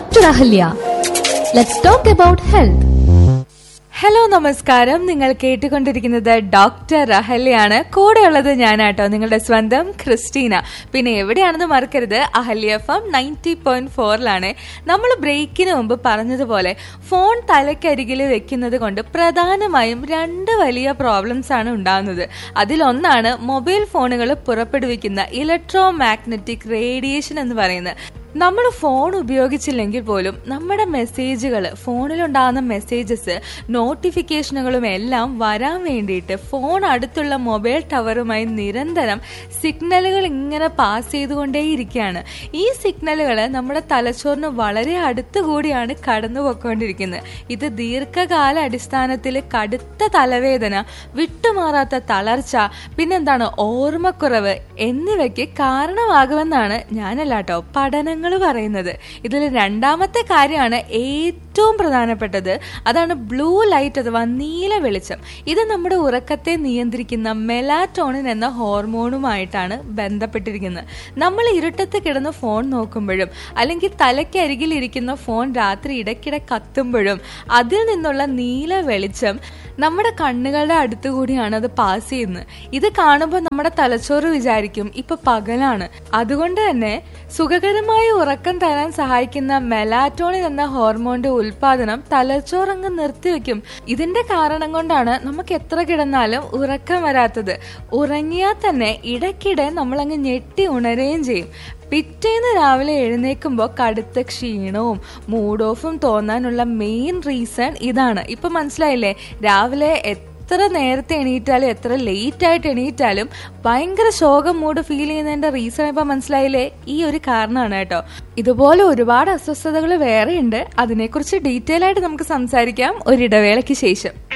Dr. Ahalya. Let's talk about health. Hello നമസ്കാരം നിങ്ങൾ കേട്ടുകൊണ്ടിരിക്കുന്നത് ഡോക്ടർ അഹല്യാണ് കൂടെയുള്ളത് ഞാനാട്ടോ നിങ്ങളുടെ സ്വന്തം ക്രിസ്റ്റീന പിന്നെ എവിടെയാണെന്ന് മറക്കരുത് Ahalya F M ninety point ഫോറിലാണ് നമ്മൾ ബ്രേക്കിന് മുമ്പ് പറഞ്ഞതുപോലെ ഫോൺ തലക്കരികിൽ വെക്കുന്നത് കൊണ്ട് പ്രധാനമായും രണ്ട് വലിയ പ്രോബ്ലംസ് ആണ് ഉണ്ടാകുന്നത് അതിലൊന്നാണ് മൊബൈൽ ഫോണുകൾ പുറപ്പെടുവിക്കുന്ന ഇലക്ട്രോ മാഗ്നറ്റിക് റേഡിയേഷൻ എന്ന് പറയുന്നത് നമ്മൾ ഫോൺ ഉപയോഗിച്ചില്ലെങ്കിൽ പോലും നമ്മുടെ മെസ്സേജുകൾ ഫോണിലുണ്ടാകുന്ന മെസ്സേജസ് നോട്ടിഫിക്കേഷനുകളും എല്ലാം വരാൻ വേണ്ടിയിട്ട് ഫോൺ അടുത്തുള്ള മൊബൈൽ ടവറുമായി നിരന്തരം സിഗ്നലുകൾ ഇങ്ങനെ പാസ് ചെയ്തുകൊണ്ടേയിരിക്കുകയാണ് ഈ സിഗ്നലുകൾ നമ്മുടെ തലച്ചോറിന് വളരെ അടുത്തു കൂടിയാണ് കടന്നു പോയിക്കൊണ്ടിരിക്കുന്നത് ഇത് ദീർഘകാല അടിസ്ഥാനത്തിൽ കടുത്ത തലവേദന വിട്ടുമാറാത്ത തളർച്ച പിന്നെന്താണ് ഓർമ്മക്കുറവ് എന്നിവയ്ക്ക് കാരണമാകുമെന്നാണ് ഞാനല്ലാട്ടോ പഠനങ്ങൾ പറയുന്നത് ഇതിൽ രണ്ടാമത്തെ കാര്യമാണ് ഏറ്റവും പ്രധാനപ്പെട്ടത് അതാണ് ബ്ലൂ ലൈറ്റ് അഥവാ നീല വെളിച്ചം ഇത് നമ്മുടെ ഉറക്കത്തെ നിയന്ത്രിക്കുന്ന മെലാറ്റോണിൻ എന്ന ഹോർമോണുമായിട്ടാണ് ബന്ധപ്പെട്ടിരിക്കുന്നത് നമ്മൾ ഇരുട്ടത്ത് കിടന്ന് ഫോൺ നോക്കുമ്പോഴും അല്ലെങ്കിൽ തലയ്ക്കരികിൽ ഇരിക്കുന്ന ഫോൺ രാത്രി ഇടയ്ക്കിടെ കത്തുമ്പോഴും അതിൽ നിന്നുള്ള നീല വെളിച്ചം നമ്മുടെ കണ്ണുകളുടെ അടുത്തു കൂടിയാണ് അത് പാസ് ചെയ്യുന്നത് ഇത് കാണുമ്പോൾ നമ്മുടെ തലച്ചോറ് വിചാരിക്കും ഇപ്പൊ പകലാണ് അതുകൊണ്ട് തന്നെ സുഖകരമായ ഉറക്കം തരാൻ സഹായിക്കുന്ന മെലാറ്റോണിൻ എന്ന ഹോർമോണിന്റെ ഉൽപാദനം തലച്ചോറങ്ങ് നിർത്തിവെക്കും ഇതിന്റെ കാരണം കൊണ്ടാണ് നമുക്ക് എത്ര കിടന്നാലും ഉറക്കം വരാത്തത് ഉറങ്ങിയാൽ തന്നെ ഇടയ്ക്കിടെ നമ്മളങ്ങ് ഞെട്ടി ഉണരുകയും ചെയ്യും പിറ്റേന്ന് രാവിലെ എഴുന്നേൽക്കുമ്പോൾ കടുത്ത ക്ഷീണവും മൂഡ് ഓഫും തോന്നാനുള്ള മെയിൻ റീസൺ ഇതാണ് ഇപ്പൊ മനസ്സിലായില്ലേ രാവിലെ എത്ര നേരത്തെ എണീറ്റാലും എത്ര ലേറ്റ് ആയിട്ട് എണീറ്റാലും ഭയങ്കര ശോകം മൂഡ് ഫീൽ ചെയ്യുന്നതിന്റെ റീസൺ ഇപ്പൊ മനസ്സിലായില്ലേ ഈ ഒരു കാരണമാണ് കേട്ടോ ഇതുപോലെ ഒരുപാട് അസ്വസ്ഥതകൾ വേറെയുണ്ട് അതിനെക്കുറിച്ച് ഡീറ്റെയിൽ ആയിട്ട് നമുക്ക് സംസാരിക്കാം ഒരിടവേളയ്ക്ക് ശേഷം